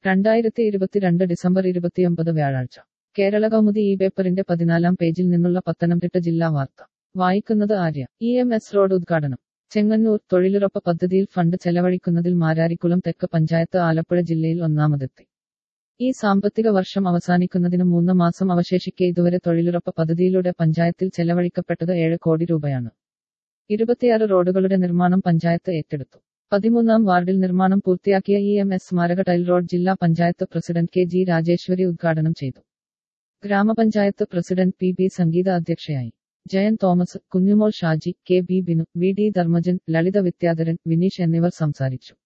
രണ്ടായിരത്തി ഇരുപത്തിരണ്ട് ഡിസംബർ ഇരുപത്തിയൊമ്പത് വ്യാഴാഴ്ച കേരള കൗമുദി ഈ പേപ്പറിന്റെ പതിനാലാം പേജിൽ നിന്നുള്ള പത്തനംതിട്ട ജില്ലാ വാർത്ത വായിക്കുന്നത് Arya E M S road ഉദ്ഘാടനം ചെങ്ങന്നൂർ തൊഴിലുറപ്പ് പദ്ധതിയിൽ ഫണ്ട് ചെലവഴിക്കുന്നതിൽ മാരാരിക്കുളം തെക്ക് പഞ്ചായത്ത് ആലപ്പുഴ ജില്ലയിൽ ഒന്നാമതെത്തി ഈ സാമ്പത്തിക വർഷം അവസാനിക്കുന്നതിന് മൂന്ന് മാസം അവശേഷിക്കെ ഇതുവരെ തൊഴിലുറപ്പ് പദ്ധതിയിലൂടെ പഞ്ചായത്തിൽ ചെലവഴിക്കപ്പെട്ടത് ഏഴ് കോടി രൂപയാണ് ഇരുപത്തിയാറ് റോഡുകളുടെ നിർമ്മാണം പഞ്ചായത്ത് ഏറ്റെടുത്തു പതിമൂന്നാം വാർഡിൽ നിർമ്മാണം പൂർത്തിയാക്കിയ ഇ എം എസ് സ്മാരക ടൈൽ റോഡ് ജില്ലാ panchayat president K G Rajeshwari ഉദ്ഘാടനം ചെയ്തു ഗ്രാമപഞ്ചായത്ത് പ്രസിഡന്റ് പി ബി സംഗീത അധ്യക്ഷയായി Jayan Thomas Kunjumol Shaji K B Binu V D Dharmajan Lalitha Vidyadharan Vineesh എന്നിവർ സംസാരിച്ചു